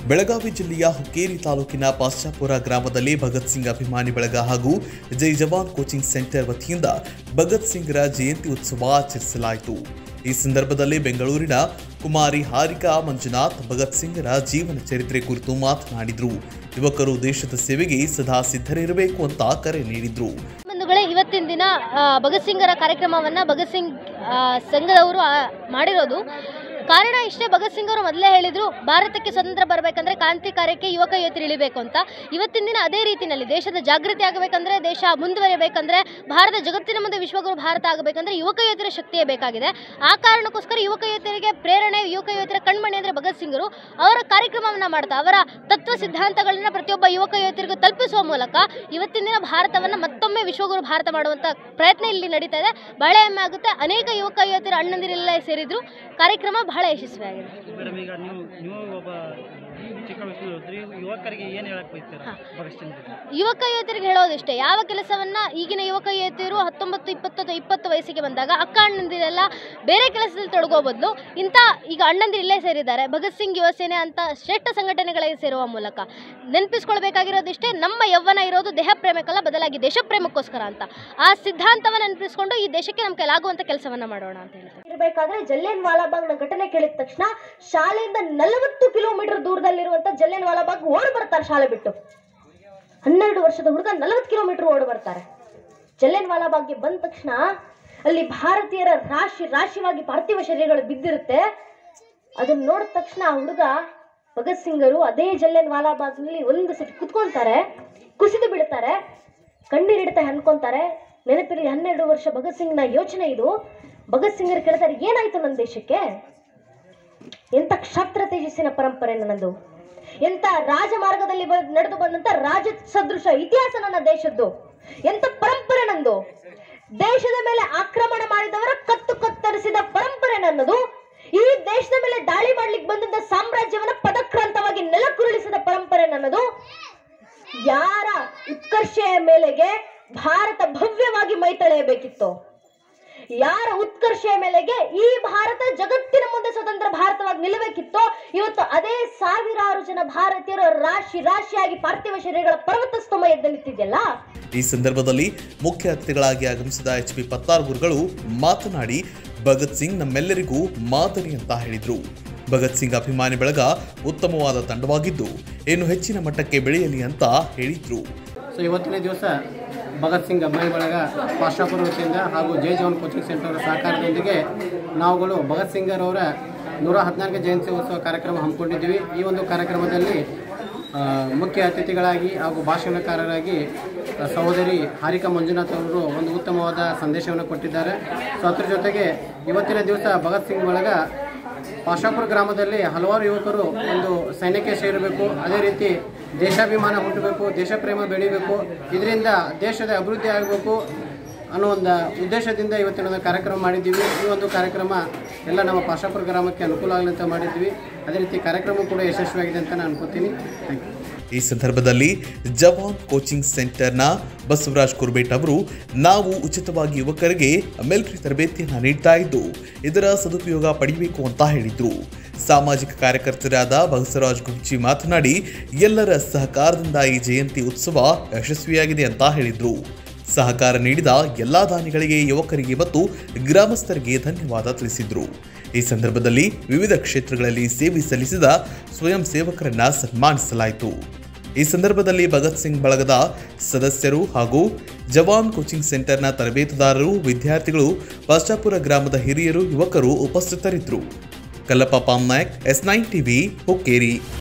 ಬೆಳಗಾವಿ ಜಿಲ್ಲೆಯ ಹುಕ್ಕೇರಿ ತಾಲೂಕಿನ ಪಾಶ್ಚಾಪುರ ಗ್ರಾಮದಲ್ಲಿ ಭಗತ್ ಸಿಂಗ್ ಅಭಿಮಾನಿ ಬಳಗ ಹಾಗೂ ಜೈ ಜವಾನ್ ಕೋಚಿಂಗ್ ಸೆಂಟರ್ ವತಿಯಿಂದ ಭಗತ್ ಸಿಂಗ್ರ ಜಯಂತಿ ಉತ್ಸವ ಆಚರಿಸಲಾಯಿತು ಈ ಸಂದರ್ಭದಲ್ಲಿ ಬೆಂಗಳೂರಿನ ಕುಮಾರಿ ಹಾರಿಕಾ ಮಂಜುನಾಥ್ ಭಗತ್ ಸಿಂಗ್ರ ಜೀವನ ಚರಿತ್ರೆ ಕುರಿತು ಮಾತನಾಡಿದರು ಯುವಕರು ದೇಶದ ಸೇವೆಗೆ ಸದಾ ಸಿದ್ಧರಿರಬೇಕು ಅಂತ ಕರೆ ನೀಡಿದ್ರು ಬಂಧುಗಳೇ ಇವತ್ತಿನ ದಿನ ಆ, ಭಗತ್ ಸಿಂಗರ ಕಾರ್ಯಕ್ರಮವನ್ನು ಭಗತ್ ಸಿಂಗ್ ಆ, ಸಂಘದವರು ಆ, ಮಾಡಿರೋದು ಕಾರಣ ಇಷ್ಟೇ ಭಗತ್ ಸಿಂಗ್ ಅವರು ಮೊದಲೇ ಹೇಳಿದರು ಭಾರತಕ್ಕೆ ಸ್ವತಂತ್ರ ಬರಬೇಕಂದ್ರೆ ಕ್ರಾಂತಿ ಕಾರ್ಯಕ್ಕೆ ಯುವಕ ಯುವತಿಯರು ಇಳಿಬೇಕು ಅಂತ ಇವತ್ತಿನ ದಿನ ಅದೇ ರೀತಿಯಲ್ಲಿ ದೇಶದ ಜಾಗೃತಿ ಆಗಬೇಕಂದ್ರೆ ದೇಶ ಮುಂದುವರಿಬೇಕಂದ್ರೆ ಭಾರತ ಜಗತ್ತಿನ ಮುಂದೆ ವಿಶ್ವಗುರು ಭಾರತ ಆಗಬೇಕಂದ್ರೆ ಯುವಕ ಯುವತಿಯರ ಶಕ್ತಿಯೇ ಬೇಕಾಗಿದೆ ಆ ಕಾರಣಕ್ಕೋಸ್ಕರ ಯುವಕ ಯುವತಿಯರಿಗೆ ಪ್ರೇರಣೆ ಯುವಕ ಯುವತಿಯರ ಕಣ್ಮಣಿ ಅಂದರೆ ಭಗತ್ ಸಿಂಗರು ಅವರ ಕಾರ್ಯಕ್ರಮವನ್ನು ಮಾಡ್ತಾ ಅವರ ತತ್ವ ಸಿದ್ಧಾಂತಗಳನ್ನ ಪ್ರತಿಯೊಬ್ಬ ಯುವಕ ಯುವತಿಯರಿಗೂ ತಲುಪಿಸುವ ಮೂಲಕ ಇವತ್ತಿನ ದಿನ ಭಾರತವನ್ನು ಮತ್ತೊಮ್ಮೆ ವಿಶ್ವಗುರು ಭಾರತ ಮಾಡುವಂಥ ಪ್ರಯತ್ನ ಇಲ್ಲಿ ನಡೀತಾ ಇದೆ ಬಹಳ ಹೆಮ್ಮೆ ಆಗುತ್ತೆ ಅನೇಕ ಯುವಕ ಯುವತಿಯರು ಅಣ್ಣಂದಿರೆಲ್ಲ ಸೇರಿದ್ರು ಕಾರ್ಯಕ್ರಮ ಬಹಳ ಯಶಸ್ವಿಯಾಗಿದೆ ಮೇಡಮ್ ಈಗ ನೀವು ನೀವು ಒಬ್ಬ ಚಿಕ್ಕ ವಯಸ್ಸು ಹೋದ್ರಿ ಯುವಕರಿಗೆ ಏನು ಹೇಳಕ್ ಬಯಸ್ತೀರಾ ಭಗತ್ ಸಿಂಗ್ ಬಗ್ಗೆ? ಯುವಕ ಯುವತಿಯರಿಗೆ ಹೇಳೋದಿಷ್ಟೇ ಯಾವ ಕೆಲಸವನ್ನ ಈಗಿನ ಯುವಕ ಯುವತಿಯರು ಹತ್ತೊಂಬತ್ತು ಇಪ್ಪತ್ತು ಅಥವಾ ಇಪ್ಪತ್ತು ವಯಸ್ಸಿಗೆ ಬಂದಾಗ ಅಕ್ಕ ಅಣ್ಣಂದಿರೆಲ್ಲ ಬೇರೆ ಕೆಲಸದಲ್ಲಿ ತೊಡಗೋ ಬದಲು ಇಂಥ ಈಗ ಅಣ್ಣಂದಿರು ಇಲ್ಲೇ ಸೇರಿದ್ದಾರೆ ಭಗತ್ ಸಿಂಗ್ ಯುವ ಸೇನೆ ಅಂತ ಶ್ರೇಷ್ಠ ಸಂಘಟನೆಗಳಿಗೆ ಸೇರುವ ಮೂಲಕ ನೆನಪಿಸ್ಕೊಳ್ಬೇಕಾಗಿರೋದಿಷ್ಟೇ ನಮ್ಮ ಯೌವನ ಇರೋದು ದೇಹ ಪ್ರೇಮಕ್ಕಲ್ಲ ಬದಲಾಗಿ ದೇಶ ಪ್ರೇಮಕ್ಕೋಸ್ಕರ ಅಂತ ಆ ಸಿದ್ಧಾಂತವನ್ನು ನೆನಪಿಸ್ಕೊಂಡು ಈ ದೇಶಕ್ಕೆ ನಮ್ಮ ಕೈಲಾಗುವಂಥ ಕೆಲಸವನ್ನ ಮಾಡೋಣ ಅಂತ ಹೇಳ್ತೀನಿ ಇರಬೇಕಾದ್ರೆ ಜಲಿಯನ್ ವಾಲಾಬಾಗ್ನ ಘಟನೆ ಕೇಳಿದ ತಕ್ಷಣ ಶಾಲೆಯಿಂದ ನಲವತ್ತು ಕಿಲೋಮೀಟರ್ ದೂರದಲ್ಲಿರುವಂತ ಜಲಿಯನ್ ವಾಲಾಬಾಗ್ ಓಡಿ ಬರ್ತಾರೆ ಶಾಲೆ ಬಿಟ್ಟು ಹನ್ನೆರಡು ವರ್ಷದ ಹುಡುಗ ನಲವತ್ತು ಕಿಲೋಮೀಟರ್ ಓಡಿ ಬರ್ತಾರೆ ಜಲಿಯನ್ ವಾಲಾಬಾಗ್ಗೆ ಬಂದ ತಕ್ಷಣ ಅಲ್ಲಿ ಭಾರತೀಯರ ರಾಶಿ ರಾಶಿಯಾಗಿ ಪಾರ್ಥಿವ ಶರೀರಗಳು ಬಿದ್ದಿರುತ್ತೆ ಅದನ್ನ ನೋಡಿದ ತಕ್ಷಣ ಆ ಹುಡುಗ ಭಗತ್ ಸಿಂಗರು ಅದೇ ಜಲಿಯನ್ ವಾಲಾಬಾಗ್ನಲ್ಲಿ ಒಂದು ಸತಿ ಕುತ್ಕೊಂತಾರೆ ಕುಸಿದು ಬಿಡ್ತಾರೆ ಕಣ್ಣೀರಿಡ್ತಾ ಅನ್ಕೊಂತಾರೆ ನೆನಪಿರಲಿ ಹನ್ನೆರಡು ವರ್ಷ ಭಗತ್ ಸಿಂಗ್ನ ಯೋಚನೆ ಇದು ಭಗತ್ ಸಿಂಗರು ಕೇಳ್ತಾರೆ ಏನಾಯ್ತು ನನ್ನ ದೇಶಕ್ಕೆ ಎಂತ ಕ್ಷಾತ್ರ ತೇಜಸ್ಸಿನ ಪರಂಪರೆ ನನ್ನದು ಎಂತ ರಾಜಮಾರ್ಗದಲ್ಲಿ ಬ- ನಡೆದು ಬಂದಂತ ರಾಜ ಸದೃಶ ಇತಿಹಾಸ ನನ್ನ ದೇಶದ್ದು ಎಂತ ಪರಂಪರೆ ನಂದು ದೇಶದ ಮೇಲೆ ಆಕ್ರಮಣ ಮಾಡಿದವರ ಕತ್ತು ಕತ್ತರಿಸಿದ ಪರಂಪರೆ ನನ್ನದು ಈ ದೇಶದ ಮೇಲೆ ದಾಳಿ ಮಾಡ್ಲಿಕ್ಕೆ ಬಂದಂತ ಸಾಮ್ರಾಜ್ಯವನ್ನ ಪದಕ್ರಾಂತವಾಗಿ ನೆಲಕುರುಳಿಸಿದ ಪರಂಪರೆ ನನ್ನದು ಯಾರ ಉತ್ಕರ್ಷೆಯ ಮೇಲೆಗೆ ಭಾರತ ಭವ್ಯವಾಗಿ ಮೈತಳೆಯಬೇಕಿತ್ತು ಯಾರ ಉತ್ಕರ್ಷೆಯ ಮೇಲೆಗೆ ಈ ಭಾರತ ಜಗತ್ತಿನ ಮುಂದೆ ಸ್ವತಂತ್ರ ಭಾರತವಾಗಿ ನಿಲ್ಲಬೇಕಿತ್ತೋ ಇವತ್ತು ಅದೇ ಸಾವಿರಾರು ಜನ ಭಾರತೀಯರು ರಾಶಿ ರಾಶಿಯಾಗಿ ಪಾರ್ಥಿವ ಶರೀರಗಳ ಪರ್ವತ ಸ್ತಂಭ ಎದ್ದು ನಿಂತಿದೆಯಲ್ಲ ಈ ಸಂದರ್ಭದಲ್ಲಿ ಮುಖ್ಯ ಅತಿಥಿಗಳಾಗಿ ಆಗಮಿಸಿದ ಎಚ್ ಪಿ ಪತ್ತಾರ್ ಗುರುಗಳು ಮಾತನಾಡಿ ಭಗತ್ ಸಿಂಗ್ ನಮ್ಮೆಲ್ಲರಿಗೂ ಮಾದರಿ ಅಂತ ಹೇಳಿದ್ರು ಭಗತ್ ಸಿಂಗ್ ಅಭಿಮಾನಿ ಬಳಗ ಉತ್ತಮವಾದ ತಂಡವಾಗಿದ್ದು ಇನ್ನು ಹೆಚ್ಚಿನ ಮಟ್ಟಕ್ಕೆ ಬೆಳೆಯಲಿ ಅಂತ ಹೇಳಿದ್ರು ಸೊ ಇವತ್ತಿನ ದಿವಸ ಭಗತ್ ಸಿಂಗ್ ಅಭಿಮಾನಿ ಬಳಗ ಪಾಶಾಪುರ ವತಿಯಿಂದ ಹಾಗೂ ಜೈ ಜವಾನ್ ಕೋಚಿಂಗ್ ಸೆಂಟರ್ ಸಹಕಾರದೊಂದಿಗೆ ನಾವುಗಳು ಭಗತ್ ಸಿಂಗರ್ ಅವರ ನೂರ ಹದಿನಾಲ್ಕು ಜಯಂತಿ ಉತ್ಸವ ಕಾರ್ಯಕ್ರಮ ಹಮ್ಮಿಕೊಂಡಿದ್ದೀವಿ ಈ ಒಂದು ಕಾರ್ಯಕ್ರಮದಲ್ಲಿ ಆ, ಮುಖ್ಯ ಅತಿಥಿಗಳಾಗಿ ಹಾಗೂ ಭಾಷಣಕಾರರಾಗಿ ಆ, ಸಹೋದರಿ ಹಾರಿಕಾ ಮಂಜುನಾಥ್ ಅವರು ಒಂದು ಉತ್ತಮವಾದ ಸಂದೇಶವನ್ನು ಕೊಟ್ಟಿದ್ದಾರೆ ಸೊ ಅದ್ರ ಜೊತೆಗೆ ಇವತ್ತಿನ ದಿವಸ ಭಗತ್ ಸಿಂಗ್ ಬಳಗ ಪಾಶಾಪುರ ಗ್ರಾಮದಲ್ಲಿ ಹಲವಾರು ಯುವಕರು ಒಂದು ಸೈನ್ಯಕ್ಕೆ ಸೇರಬೇಕು ಅದೇ ರೀತಿ ದೇಶಾಭಿಮಾನ ಹುಟ್ಟಬೇಕು ದೇಶ ಪ್ರೇಮ ಬೆಳಿಬೇಕು ಇದರಿಂದ ದೇಶದ ಅಭಿವೃದ್ಧಿ ಆಗಬೇಕು ಅನ್ನೋ ಒಂದು ಉದ್ದೇಶದಿಂದ ಇವತ್ತಿನ ಒಂದು ಕಾರ್ಯಕ್ರಮ ಮಾಡಿದ್ದೀವಿ ಈ ಒಂದು ಕಾರ್ಯಕ್ರಮ ಎಲ್ಲ ನಮ್ಮ ಪಾಶಾಪುರ ಗ್ರಾಮಕ್ಕೆ ಅನುಕೂಲ ಆಗಲಿ ಅಂತ ಮಾಡಿದ್ವಿ ಅದೇ ರೀತಿ ಕಾರ್ಯಕ್ರಮ ಕೂಡ ಯಶಸ್ವಿಯಾಗಿದೆ ಅಂತ ನಾನು ಅನ್ಕೋತೀನಿ ಥ್ಯಾಂಕ್ ಯು ಈ ಸಂದರ್ಭದಲ್ಲಿ ಜವಾನ್ ಕೋಚಿಂಗ್ ಸೆಂಟರ್ನ ಬಸವರಾಜ್ ಕುರ್ಬೇಟ್ ಅವರು ನಾವು ಉಚಿತವಾಗಿ ಯುವಕರಿಗೆ ಮಿಲಿಟರಿ ತರಬೇತಿಯನ್ನು ನೀಡ್ತಾ ಇದ್ದು ಇದರ ಸದುಪಯೋಗ ಪಡೆಯಬೇಕು ಅಂತ ಹೇಳಿದ್ರು ಸಾಮಾಜಿಕ ಕಾರ್ಯಕರ್ತರಾದ ಬಸವರಾಜ್ ಗುಬ್ಜಿ ಮಾತನಾಡಿ ಎಲ್ಲರ ಸಹಕಾರದಿಂದ ಈ ಜಯಂತಿ ಉತ್ಸವ ಯಶಸ್ವಿಯಾಗಿದೆ ಅಂತ ಹೇಳಿದ್ರು ಸಹಕಾರ ನೀಡಿದ ಎಲ್ಲಾ ದಾನಿಗಳಿಗೆ ಯುವಕರಿಗೆ ಮತ್ತು ಗ್ರಾಮಸ್ಥರಿಗೆ ಧನ್ಯವಾದ ತಿಳಿಸಿದ್ರು ಈ ಸಂದರ್ಭದಲ್ಲಿ ವಿವಿಧ ಕ್ಷೇತ್ರಗಳಲ್ಲಿ ಸೇವೆ ಸಲ್ಲಿಸಿದ ಸ್ವಯಂ ಸೇವಕರನ್ನ ಸನ್ಮಾನಿಸಲಾಯಿತು ಈ ಸಂದರ್ಭದಲ್ಲಿ ಭಗತ್ ಸಿಂಗ್ ಬಳಗದ ಸದಸ್ಯರು ಹಾಗೂ ಜವಾನ್ ಕೋಚಿಂಗ್ ಸೆಂಟರ್ನ ತರಬೇತುದಾರರು ವಿದ್ಯಾರ್ಥಿಗಳು ಪಾಶ್ಚಾಪುರ ಗ್ರಾಮದ ಹಿರಿಯರು ಯುವಕರು ಉಪಸ್ಥಿತರಿದ್ದರು Kallappa Pamnayak S nine TV Hukkeri